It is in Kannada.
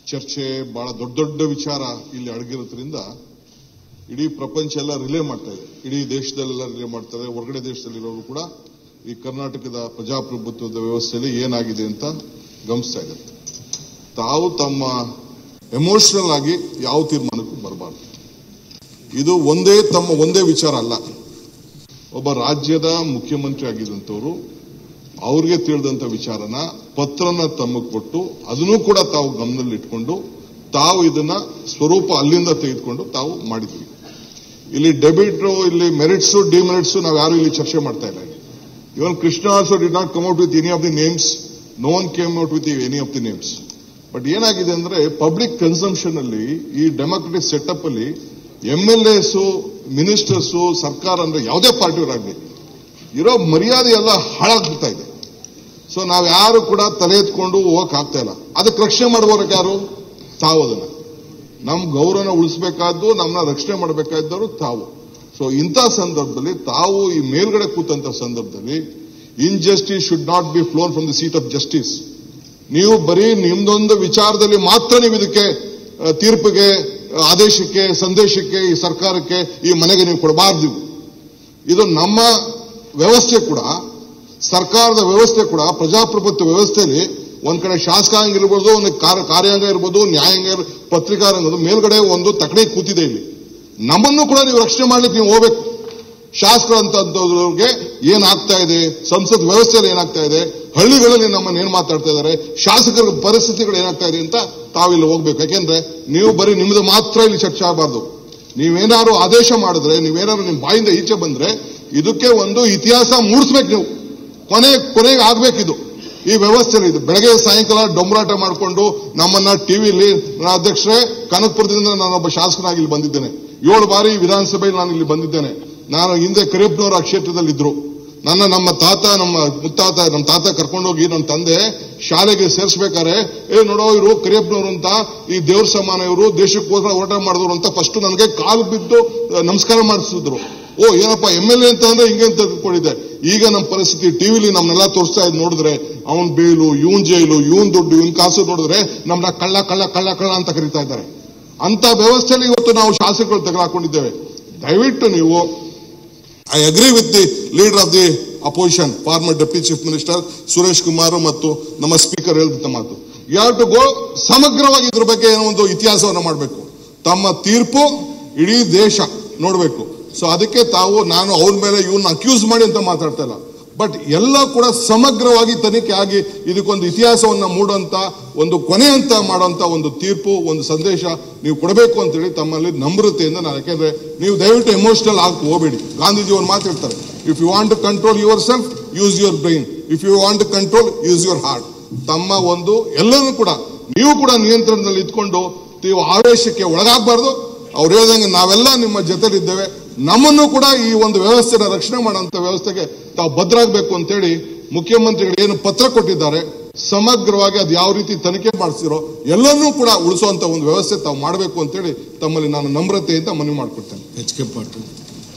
ಚರ್ಚೆ ಬಹಳ ದೊಡ್ಡ ದೊಡ್ಡ ವಿಚಾರ ಇಲ್ಲಿ ಅಡಗಿರೋದ್ರಿಂದ ಇಡೀ ಪ್ರಪಂಚ ಎಲ್ಲ ರಿಲೇ ಮಾಡ್ತಾ ಇದೆ ಇಡೀ ದೇಶದಲ್ಲೆಲ್ಲ ರಿಲೇ ಮಾಡ್ತಾರೆ ಹೊರಗಡೆ ದೇಶದಲ್ಲಿರೋರು ಕೂಡ ಈ ಕರ್ನಾಟಕದ ಪ್ರಜಾಪ್ರಭುತ್ವದ ವ್ಯವಸ್ಥೆಯಲ್ಲಿ ಏನಾಗಿದೆ ಅಂತ ಗಮನಿಸ್ತಾ ಇದ್ದಾರೆ ತಾವು ತಮ್ಮ ಎಮೋಷನಲ್ ಆಗಿ ಯಾವ ತೀರ್ಮಾನಕ್ಕೂ ಬರಬಾರ್ದು ಇದು ಒಂದೇ ತಮ್ಮ ಒಂದೇ ವಿಚಾರ ಅಲ್ಲ ಒಬ್ಬ ರಾಜ್ಯದ ಮುಖ್ಯಮಂತ್ರಿ ಆಗಿದ್ದಂಥವ್ರು ಅವ್ರಿಗೆ ತಿಳಿದಂತ ವಿಚಾರನ ಪತ್ರನ ತಮಗೆ ಕೊಟ್ಟು ಅದನ್ನು ಕೂಡ ತಾವು ಗಮನದಲ್ಲಿ ಇಟ್ಕೊಂಡು ತಾವು ಇದನ್ನ ಸ್ವರೂಪ ಅಲ್ಲಿಂದ ತೆಗೆದುಕೊಂಡು ತಾವು ಮಾಡಿದ್ವಿ ಇಲ್ಲಿ ಡೆಬಿಟ್ ಇಲ್ಲಿ ಮೆರಿಟ್ಸ್ ಡಿಮೆರಿಟ್ಸ್ ನಾವು ಯಾರು ಇಲ್ಲಿ ಚರ್ಚೆ ಮಾಡ್ತಾ ಇಲ್ಲ even Krishna also did not come out with any of the names no one came out with any of the names but ಏನಾಗಿದೆ ಅಂದ್ರೆ ಪಬ್ಲಿಕ್ ಕನ್ಸಂಪ್ಷನ್ ಅಲ್ಲಿ ಈ ಡೆಮೋಕ್ರೆಟಿಕ್ ಸೆಟಪ್ ಅಲ್ಲಿ ಎಂ ಎಲ್ ಎಸ್ ಮಿನಿಸ್ಟರ್ಸ್ ಸರ್ಕಾರ ಅಂದ್ರೆ ಯಾವುದೇ ಪಾರ್ಟಿಯವರಾಗಲಿ ಇರೋ ಮರ್ಯಾದೆ ಎಲ್ಲ ಹಾಳಾಗ್ಬಿಡ್ತಾ ಇದೆ ಸೊ ನಾವ್ ಯಾರು ಕೂಡ ತಲೆ ಎತ್ಕೊಂಡು ಹೋಗಕ್ ಆಗ್ತಾ ಇಲ್ಲ ಅದಕ್ಕೆ ರಕ್ಷಣೆ ಮಾಡುವವರಿಗೆ ಯಾರು ತಾವು ಅದನ್ನ ನಮ್ ಗೌರವನ ಉಳಿಸಬೇಕಾದ್ದು ನಮ್ಮನ್ನ ರಕ್ಷಣೆ ಮಾಡಬೇಕಾದವರು ತಾವು ಸೊ ಇಂಥ ಸಂದರ್ಭದಲ್ಲಿ ತಾವು ಈ ಮೇಲ್ಗಡೆ ಕೂತಂತ ಸಂದರ್ಭದಲ್ಲಿ injustice should not be flown from the seat of justice ನೀವು ಬರೀ ನಿಮ್ದೊಂದು ವಿಚಾರದಲ್ಲಿ ಮಾತ್ರ ನೀವು ಇದಕ್ಕೆ ಆ, ತೀರ್ಪಿಗೆ ಆ, ಆದೇಶಕ್ಕೆ ಸಂದೇಶಕ್ಕೆ ಈ ಸರ್ಕಾರಕ್ಕೆ ಈ ಮನೆಗೆ ನೀವು ಕೊಡಬಾರ್ದು ಇದು ನಮ್ಮ ವ್ಯವಸ್ಥೆ ಕೂಡ ಸರ್ಕಾರದ ವ್ಯವಸ್ಥೆ ಕೂಡ ಪ್ರಜಾಪ್ರಭುತ್ವ ವ್ಯವಸ್ಥೆಯಲ್ಲಿ ಒಂದ್ ಕಡೆ ಶಾಸಕಾಂಗ ಇರ್ಬೋದು ಒಂದು ಕಾರ್ಯ- ಕಾರ್ಯಾಂಗ ಇರ್ಬೋದು ನ್ಯಾಯಾಂಗ ಇರ್- ಪತ್ರಿಕಾರಂಗ ಇರ್ಬೋದು, ಮೇಲ್ಗಡೆ ಒಂದು ತಕಡೆ ಕೂತಿದೆ ಇಲ್ಲಿ ನಮ್ಮನ್ನು ಕೂಡ ನೀವು ರಕ್ಷಣೆ ಮಾಡ್ಲಿಕ್ಕೆ ನೀವು ಹೋಗ್ಬೇಕು ಶಾಸಕರಂತವ್ರಿಗೆ ಏನಾಗ್ತಾ ಇದೆ ಸಂಸತ್ ವ್ಯವಸ್ಥೆಯಲ್ಲಿ ಏನಾಗ್ತಾ ಇದೆ ಹಳ್ಳಿಗಳಲ್ಲಿ ನಮ್ಮನ್ನು ಏನ್ ಮಾತಾಡ್ತಾ ಇದ್ದಾರೆ ಶಾಸಕರ ಪರಿಸ್ಥಿತಿಗಳು ಏನಾಗ್ತಾ ಇದೆ ಅಂತ ತಾವಿಲ್ಲಿ ಹೋಗ್ಬೇಕು ಯಾಕೆಂದ್ರೆ ನೀವು ಬರೀ ನಿಮ್ದು ಮಾತ್ರ ಇಲ್ಲಿ ಚರ್ಚೆ ಆಗಬಾರ್ದು ನೀವೇನಾದ್ರು ಆದೇಶ ಮಾಡಿದ್ರೆ ನೀವೇನಾದ್ರು ನಿಮ್ ಬಾಯಿಂದ ಈಚೆ ಬಂದ್ರೆ ಇದಕ್ಕೆ ಒಂದು ಇತಿಹಾಸ ಮೂಡಿಸ್ಬೇಕು ನೀವು ಕೊನೆ ಕೊನೆಗೆ ಆಗ್ಬೇಕಿದು ಈ ವ್ಯವಸ್ಥೆ ಇದು ಬೆಳಗ್ಗೆ ಸಾಯಂಕಾಲ ಡೊಂಬರಾಟ ಮಾಡಿಕೊಂಡು ನಮ್ಮನ್ನ ಟಿವಿಲಿ ಅಧ್ಯಕ್ಷರೇ ಕನಕಪುರದಿಂದ ನಾನೊಬ್ಬ ಶಾಸಕನಾಗಿ ಇಲ್ಲಿ ಬಂದಿದ್ದೇನೆ ಏಳು ಬಾರಿ ವಿಧಾನಸಭೆಯಲ್ಲಿ ನಾನು ಇಲ್ಲಿ ಬಂದಿದ್ದೇನೆ ನಾನು ಹಿಂದೆ ಕರಿಯಪ್ಪನವರ ಆ ಕ್ಷೇತ್ರದಲ್ಲಿ ಇದ್ರು ನನ್ನ ನಮ್ಮ ತಾತ ನಮ್ಮ ಮುತ್ತಾತ ನಮ್ಮ ತಾತ ಕರ್ಕೊಂಡೋಗಿ ನನ್ನ ತಂದೆ ಶಾಲೆಗೆ ಸೇರಿಸ್ಬೇಕಾರೆ ಏ ನೋಡೋ ಇವರು ಕರಿಯಪ್ಪನವರು ಅಂತ ಈ ದೇವ್ರ ಸಮಾನ ಇವರು ದೇಶಕ್ಕೋಸ್ಕರ ಹೋರಾಟ ಮಾಡಿದವರು ಅಂತ ಫಸ್ಟ್ ನನಗೆ ಕಾಲು ಬಿದ್ದು ಆ, ನಮಸ್ಕಾರ ಮಾಡಿಸಿದ್ರು ಓ ಏನಪ್ಪ ಎಂ ಎಲ್ ಎ ಅಂತ ಅಂದ್ರೆ ಹಿಂಗೆ ಅಂತ ತಿಳ್ಕೊಂಡಿದ್ದೆ ಈಗ ನಮ್ಮ ಪರಿಸ್ಥಿತಿ ಟಿವಿಲಿ ನಮ್ನೆಲ್ಲ ತೋರಿಸ್ತಾ ಇದ್ ನೋಡಿದ್ರೆ ಅವನ್ ಬೇಲು ಇವನ್ ಜೈಲು ಇವನ್ ದುಡ್ಡು ಇವನ್ ಕಾಸು ನೋಡಿದ್ರೆ ನಮ್ನ ಕಳ್ಳ ಕಳ್ಳ ಕಳ್ಳ ಕಳ್ಳ ಅಂತ ಕರೀತಾ ಇದ್ದಾರೆ ಅಂತ ವ್ಯವಸ್ಥೆಯಲ್ಲಿ ಇವತ್ತು ನಾವು ಶಾಸಕರು ತೆಗೆದುಹಾಕೊಂಡಿದ್ದೇವೆ ದಯವಿಟ್ಟು ನೀವು I agree with the leader of the opposition former deputy chief minister Suresh Kumar ಮತ್ತು ನಮ್ಮ ಸ್ಪೀಕರ್ ಹೇಳಿದ ಮಾತು ಯು ಟು ಗೋ ಸಮಗ್ರವಾಗಿ ಇದ್ರ ಬಗ್ಗೆ ಏನೋ ಒಂದು ಇತಿಹಾಸವನ್ನು ಮಾಡಬೇಕು ತಮ್ಮ ತೀರ್ಪು ಇಡೀ ದೇಶ ನೋಡಬೇಕು ಸೊ ಅದಕ್ಕೆ ತಾವು ನಾನು ಅವ್ರ ಮೇಲೆ ಇವನ್ನ ಅಕ್ಯೂಸ್ ಮಾಡಿ ಅಂತ ಮಾತಾಡ್ತಾ ಇಲ್ಲ ಬಟ್ ಎಲ್ಲ ಕೂಡ ಸಮಗ್ರವಾಗಿ ತನಿಖೆ ಆಗಿ ಇದಕ್ಕೊಂದು ಇತಿಹಾಸವನ್ನ ಮೂಡುವಂತ ಒಂದು ಕೊನೆ ಅಂತ ಮಾಡುವಂತ ಒಂದು ತೀರ್ಪು ಒಂದು ಸಂದೇಶ ನೀವು ಕೊಡಬೇಕು ಅಂತೇಳಿ ತಮ್ಮಲ್ಲಿ ನಮ್ರತೆಯಿಂದ ನಾನು ಯಾಕೆಂದ್ರೆ ನೀವು ದಯವಿಟ್ಟು ಎಮೋಷನಲ್ ಆಗಿ ಹೋಗಬೇಡಿ ಗಾಂಧೀಜಿ ಒಂದು ಮಾತು ಹೇಳ್ತಾರೆ if you want to control yourself use your brain if you want to control use your heart ತಮ್ಮ ಒಂದು ಎಲ್ಲರೂ ಕೂಡ ನೀವು ಕೂಡ ನಿಯಂತ್ರಣದಲ್ಲಿ ಇದ್ಕೊಂಡು ನೀವು ಆವೇಶಕ್ಕೆ ಒಳಗಾಗಬಾರ್ದು ಅವ್ರು ಹೇಳ್ದಂಗೆ ನಾವೆಲ್ಲ ನಿಮ್ಮ ಜೊತೆಲಿದ್ದೇವೆ ನಮ್ಮನ್ನು ಕೂಡ ಈ ಒಂದು ವ್ಯವಸ್ಥೆನ ರಕ್ಷಣೆ ಮಾಡುವಂತ ವ್ಯವಸ್ಥೆಗೆ ತಾವು ಭದ್ರಾಗಬೇಕು ಅಂತೇಳಿ ಮುಖ್ಯಮಂತ್ರಿಗಳು ಏನು ಪತ್ರ ಕೊಟ್ಟಿದ್ದಾರೆ ಸಮಗ್ರವಾಗಿ ಅದು ಯಾವ ರೀತಿ ತನಿಖೆ ಮಾಡಿಸಿರೋ ಎಲ್ಲನ್ನೂ ಕೂಡ ಉಳಿಸುವಂತ ಒಂದು ವ್ಯವಸ್ಥೆ ತಾವು ಮಾಡಬೇಕು ಅಂತೇಳಿ ತಮ್ಮಲ್ಲಿ ನಾನು ನಮ್ರತೆಯಿಂದ ಮನವಿ ಮಾಡ್ಕೊಡ್ತೇನೆ ಎಚ್ ಕೆ ಪಾಟೀಲ್